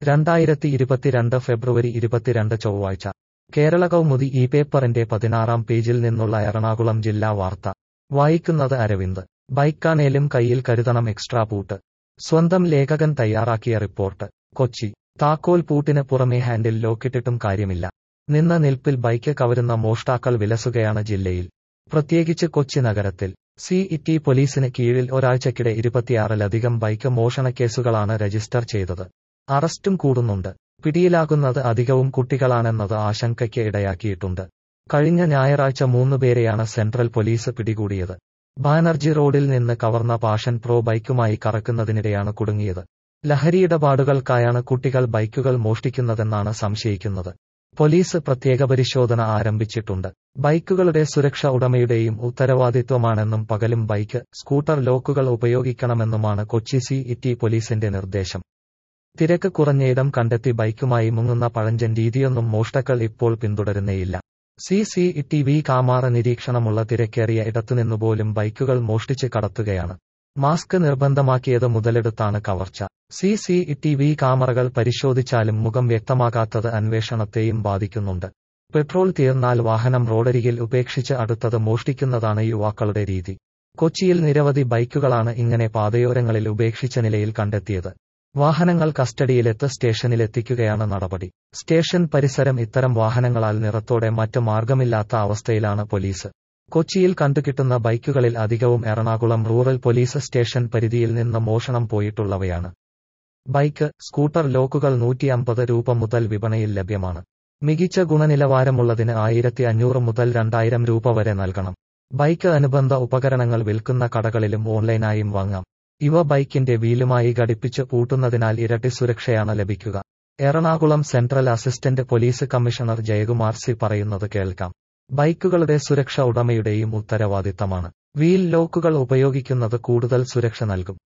രണ്ടായിരത്തി ഇരുപത്തിരണ്ട് ഫെബ്രുവരി ഇരുപത്തിരണ്ട് ചൊവ്വാഴ്ച കേരള കൗമുദി ഈ പേപ്പറിന്റെ പതിനാറാം പേജിൽ നിന്നുള്ള എറണാകുളം ജില്ലാ വാർത്ത വായിക്കുന്നത് അരവിന്ദ് ബൈക്കാണേലും കയ്യിൽ കരുതണം എക്സ്ട്രാ പൂട്ട് സ്വന്തം ലേഖകൻ തയ്യാറാക്കിയ റിപ്പോർട്ട് കൊച്ചി താക്കോൽ പൂട്ടിന് പുറമെ ഹാൻഡിൽ ലോക്കിട്ടിട്ടും കാര്യമില്ല നിന്ന നിൽപ്പിൽ ബൈക്ക് കവരുന്ന മോഷ്ടാക്കൾ വിലസുകയാണ് ജില്ലയിൽ പ്രത്യേകിച്ച് കൊച്ചി നഗരത്തിൽ സി ഇറ്റി പോലീസിന് കീഴിൽ ഒരാഴ്ചക്കിടെ ഇരുപത്തിയാറിലധികം ബൈക്ക് മോഷണക്കേസുകളാണ് രജിസ്റ്റർ ചെയ്തത് അറസ്റ്റും കൂടുന്നുണ്ട് പിടിയിലാകുന്നത് അധികവും കുട്ടികളാണെന്നത് ആശങ്കയ്ക്ക് ഇടയാക്കിയിട്ടുണ്ട് കഴിഞ്ഞ ഞായറാഴ്ച മൂന്നുപേരെയാണ് സെൻട്രൽ പോലീസ് പിടികൂടിയത് ബാനർജി റോഡിൽ നിന്ന് കവർന്ന പാഷൻ പ്രോ ബൈക്കുമായി കറക്കുന്നതിനിടെയാണ് കുടുങ്ങിയത് ലഹരിയിടപാടുകൾക്കായാണ് കുട്ടികൾ ബൈക്കുകൾ മോഷ്ടിക്കുന്നതെന്നാണ് സംശയിക്കുന്നത് പോലീസ് പ്രത്യേക പരിശോധന ആരംഭിച്ചിട്ടുണ്ട് ബൈക്കുകളുടെ സുരക്ഷ ഉടമയുടെയും ഉത്തരവാദിത്വമാണെന്നും പകലും ബൈക്ക് സ്കൂട്ടർ ലോക്കുകൾ ഉപയോഗിക്കണമെന്നുമാണ് കൊച്ചി സി ഇറ്റി പോലീസിന്റെ നിർദ്ദേശം തിരക്ക് കുറഞ്ഞയിടം കണ്ടെത്തി ബൈക്കുമായി മുങ്ങുന്ന പഴഞ്ചൻ രീതിയൊന്നും മോഷ്ടാക്കൾ ഇപ്പോൾ പിന്തുടരുന്നേയില്ല C C T V camera നിരീക്ഷണമുള്ള തിരക്കേറിയ ഇടത്തുനിന്നുപോലും ബൈക്കുകൾ മോഷ്ടിച്ച് കടത്തുകയാണ് മാസ്ക് നിർബന്ധമാക്കിയത് മുതലെടുത്താണ് കവർച്ച സി സി ടി വി ക്യാമറകൾ പരിശോധിച്ചാലും മുഖം വ്യക്തമാകാത്തത് അന്വേഷണത്തെയും ബാധിക്കുന്നുണ്ട് പെട്രോൾ തീർന്നാൽ വാഹനം റോഡരികിൽ ഉപേക്ഷിച്ച് അടുത്തത് മോഷ്ടിക്കുന്നതാണ് യുവാക്കളുടെ രീതി കൊച്ചിയിൽ നിരവധി ബൈക്കുകളാണ് ഇങ്ങനെ പാതയോരങ്ങളിൽ ഉപേക്ഷിച്ച നിലയിൽ കണ്ടെത്തിയത് വാഹനങ്ങൾ കസ്റ്റഡിയിലെത്ത് സ്റ്റേഷനിലെത്തിക്കുകയാണ് നടപടി സ്റ്റേഷൻ പരിസരം ഇത്തരം വാഹനങ്ങളാൽ നിറത്തോടെ മറ്റ് മാർഗമില്ലാത്ത അവസ്ഥയിലാണ് പോലീസ് കൊച്ചിയിൽ കണ്ടുകിട്ടുന്ന ബൈക്കുകളിൽ അധികവും എറണാകുളം റൂറൽ പോലീസ് സ്റ്റേഷൻ പരിധിയിൽ നിന്ന് മോഷണം പോയിട്ടുള്ളവയാണ് ബൈക്ക് സ്കൂട്ടർ ലോക്കുകൾ നൂറ്റി അമ്പത് രൂപ മുതൽ വിപണിയിൽ ലഭ്യമാണ് മികച്ച ഗുണനിലവാരമുള്ളതിന് ആയിരത്തി അഞ്ഞൂറ് മുതൽ രണ്ടായിരം രൂപ വരെ നൽകണം ബൈക്ക് അനുബന്ധ ഉപകരണങ്ങൾ വിൽക്കുന്ന കടകളിലും ഓൺലൈനായും വാങ്ങാം ഇവ ബൈക്കിന്റെ വീലുമായി ഘടിപ്പിച്ച് പൂട്ടുന്നതിനാൽ ഇരട്ടി സുരക്ഷയാണ് ലഭിക്കുക Ernakulam central assistant police commissioner Jayakumar C പറയുന്നത് കേൾക്കാം ബൈക്കുകളുടെ സുരക്ഷ ഉടമയുടെയും ഉത്തരവാദിത്തമാണ് വീൽ ലോക്കുകൾ ഉപയോഗിക്കുന്നത് കൂടുതൽ സുരക്ഷ നൽകും